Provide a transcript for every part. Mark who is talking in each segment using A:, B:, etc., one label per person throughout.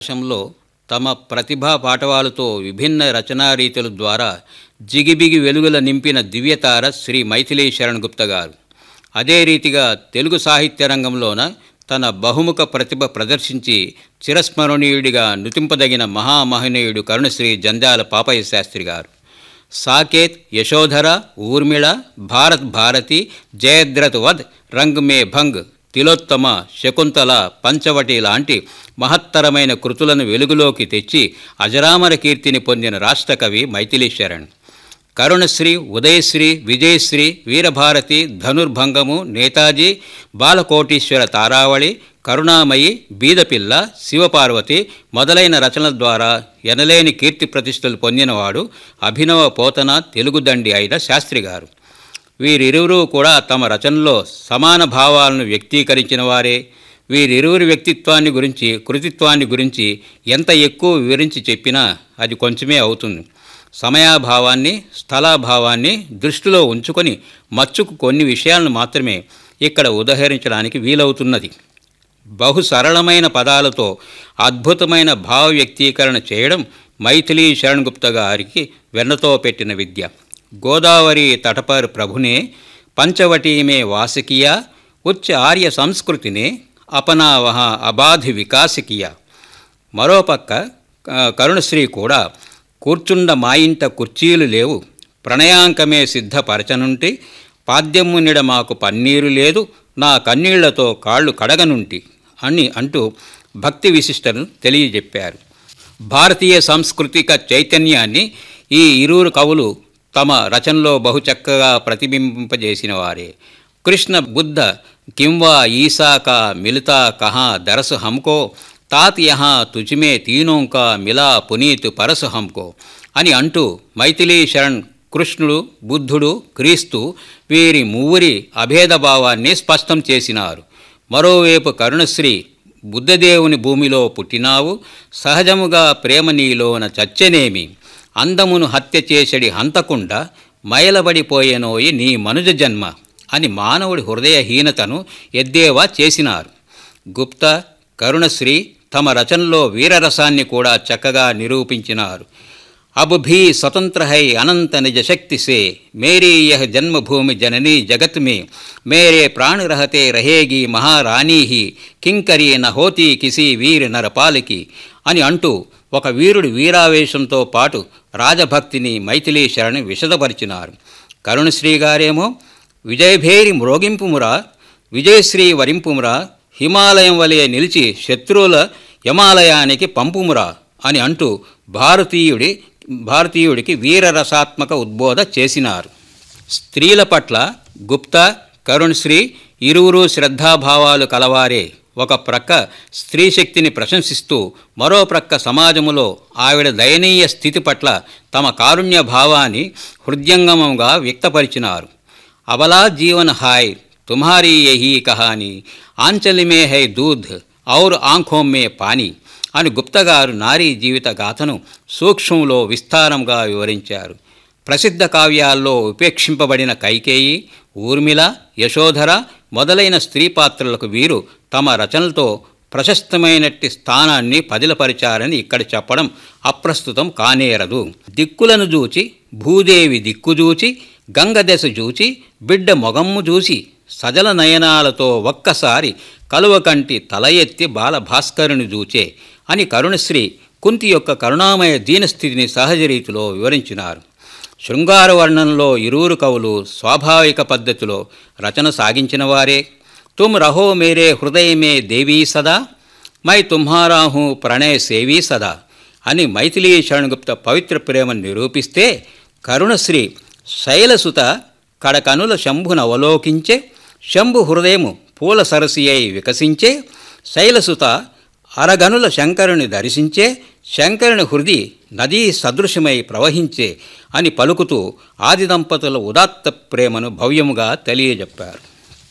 A: దేశంలో తమ ప్రతిభా పాటవాలతో విభిన్న రచనా రీతుల ద్వారా జిగిబిగి వెలుగుల నింపిన దివ్యతార శ్రీ మైథిలీ శరణ్ గుప్త గారు అదే రీతిగా తెలుగు సాహిత్య రంగంలోన తన బహుముఖ ప్రతిభ ప్రదర్శించి చిరస్మరణీయుడిగా నృతింపదగిన మహామహనీయుడు కరుణశ్రీ జంధ్యాల పాపయ్య శాస్త్రి గారు సాకేత్ యశోధర ఊర్మిళ భారత్ భారతి జయద్రథ్ వద్ రంగ్ మే భంగ్ తిలోత్తమ శకుంతల పంచవటి లాంటి మహత్తరమైన కృతులను వెలుగులోకి తెచ్చి అజరామర కీర్తిని పొందిన రాష్ట్ర కవి మైథిలీ శరణ్ కరుణశ్రీ ఉదయశ్రీ విజయశ్రీ వీరభారతి ధనుర్భంగము నేతాజీ బాలకోటీశ్వర తారావళి కరుణామయి బీదపిల్ల శివపార్వతి మొదలైన రచనల ద్వారా ఎనలేని కీర్తి ప్రతిష్టలు పొందినవాడు అభినవ పోతన తెలుగుదండి అయిన శాస్త్రి గారు వీరిరువురు కూడా తమ రచనలో సమాన భావాలను వ్యక్తీకరించిన వారే వీరిరువురి వ్యక్తిత్వాన్ని గురించి కృతిత్వాన్ని గురించి ఎంత ఎక్కువ వివరించి చెప్పినా అది కొంచెమే అవుతుంది సమయాభావాన్ని స్థలాభావాన్ని దృష్టిలో ఉంచుకొని మచ్చుకు కొన్ని విషయాలను మాత్రమే ఇక్కడ ఉదహరించడానికి వీలవుతున్నది బహు సరళమైన పదాలతో అద్భుతమైన భావ వ్యక్తీకరణ చేయడం మైథిలీ శరణ్ గుప్త గారికి వెన్నతో పెట్టిన విద్య గోదావరి తటపర్ ప్రభునే పంచవటీ మే వాసకియా ఉచ్చ ఆర్య సంస్కృతిని అపనావహ అబాధి వికాసికియా మరోపక్క ఆ, కరుణశ్రీ కూడా కూర్చుండ మా ఇంట కుర్చీలు లేవు ప్రణయాంకమే సిద్ధపరచనుంటి పాద్యమునిడ మాకు పన్నీరు లేదు నా కన్నీళ్లతో కాళ్ళు కడగనుంటి అని అంటూ భక్తి విశిష్టను తెలియజెప్పారు భారతీయ సాంస్కృతిక చైతన్యాన్ని ఈ ఇరువురు కవులు తమ రచనలో బహు చక్కగా ప్రతిబింబింపజేసిన వారే కృష్ణ బుద్ధ కింవా ఈసా కా మిలితా కహా దరసు హంకో తాత్ యహా తుజిమే తీనోంకా మిలా పునీత్ పరసు హంకో అని అంటూ మైథిలీ శరణ్ కృష్ణుడు బుద్ధుడు క్రీస్తు వీరి మువ్వురి అభేదభావాన్ని స్పష్టం చేసినారు మరోవైపు కరుణశ్రీ బుద్ధదేవుని భూమిలో పుట్టినావు సహజముగా ప్రేమ నీలోన చచ్చెనేమి అందమును హత్య చేసడి హంతకుండా మైలబడిపోయెనోయి నీ మనుజ జన్మ అని మానవుడి హృదయహీనతను ఎద్దేవా చేసినారు గుప్త కరుణశ్రీ తమ రచనలో వీరరసాన్ని కూడా చక్కగా నిరూపించినారు अब भी स्वतंत्र है अनंत निज शक्ति से मेरी यह जन्मभूमि जननी जगत में मेरे प्राण रहते रहेगी మహారాణి హి కింకరి న హోతి కిసి వీర నరపాలికి అని అంటూ ఒక వీరుడి వీరావేశంతో పాటు రాజభక్తిని మైథిలీ శరణి విశదపరిచినారు కరుణశ్రీ గారేమో విజయభేరి మ్రోగింపుమురా విజయశ్రీ వరింపుమురా హిమాలయం వలె నిలిచి శత్రువుల యమాలయానికి పంపుమురా అని అంటూ భారతీయుడి భారతీయుడికి వీరరసాత్మక ఉద్బోధ చేసినారు స్త్రీల పట్ల గుప్త కరుణశ్రీ ఇరువురు శ్రద్ధాభావాలు కలవారే ఒక ప్రక్క స్త్రీ శక్తిని ప్రశంసిస్తూ మరో ప్రక్క సమాజములో ఆవిడ దయనీయ స్థితి పట్ల తమ కారుణ్య భావాన్ని హృదయంగమంగా వ్యక్తపరిచినారు అబలా జీవన్ హాయ్ తుమ్హారీ యహీ కహాని ఆంచలి మే హై దూధ్ ఔర్ ఆంఖోం మే పానీ అని గుప్తగారు నారీ జీవిత గాథను సూక్ష్మంలో విస్తారంగా వివరించారు ప్రసిద్ధ కావ్యాల్లో ఉపేక్షింపబడిన కైకేయి ఊర్మిళ యశోధర మొదలైన స్త్రీ పాత్రలకు వీరు తమ రచనలతో ప్రశస్తమైనట్టి స్థానాన్ని పదిలపరిచారని ఇక్కడ చెప్పడం అప్రస్తుతం కానేరదు దిక్కులను చూచి భూదేవి దిక్కు చూచి గంగదశ చూచి బిడ్డ మొగమ్ము చూసి సజల నయనాలతో ఒక్కసారి కలువకంటి తల ఎత్తి బాలభాస్కరుని చూచే అని కరుణశ్రీ కుంతి యొక్క కరుణామయ దీనస్థితిని సహజ రీతిలో వివరించినారు శృంగార వర్ణంలో ఇరువురు కవులు స్వాభావిక పద్ధతిలో రచన సాగించిన వారే తుమ్ రహో మేరే హృదయమే దేవీ సదా మై తుమ్హారా హూ ప్రణయ సేవీ సదా అని మైథిలీ శరణగుప్త పవిత్ర ప్రేమను నిరూపిస్తే కరుణశ్రీ శైలసుత కడకనుల శంభును అవలోకించే శంభు హృదయము పూల సరసి అయి వికసించే శైలసుత అరగనుల శంకరుని దర్శించే శంకరుని హృది నదీ సదృశమై ప్రవహించే అని పలుకుతూ ఆది దంపతుల ఉదాత్త ప్రేమను భవ్యముగా తెలియజెప్పారు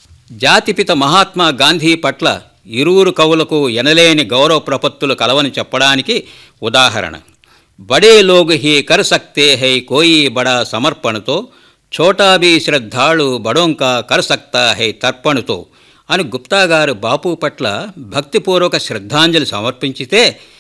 A: జాతిపిత మహాత్మా గాంధీ పట్ల ఇరువురు కవులకు ఎనలేని గౌరవ ప్రపత్తులు కలవని చెప్పడానికి ఉదాహరణ బడే లోగ్ హీ కర్ సక్తే హై కోయి బడా సమర్పణతో ఛోటా భీ శ్రద్ధాళు బడోంకా కర్ సక్తా హై తర్పణుతో అని గుప్తా గారు బాపు పట్ల భక్తిపూర్వక శ్రద్ధాంజలి సమర్పించితే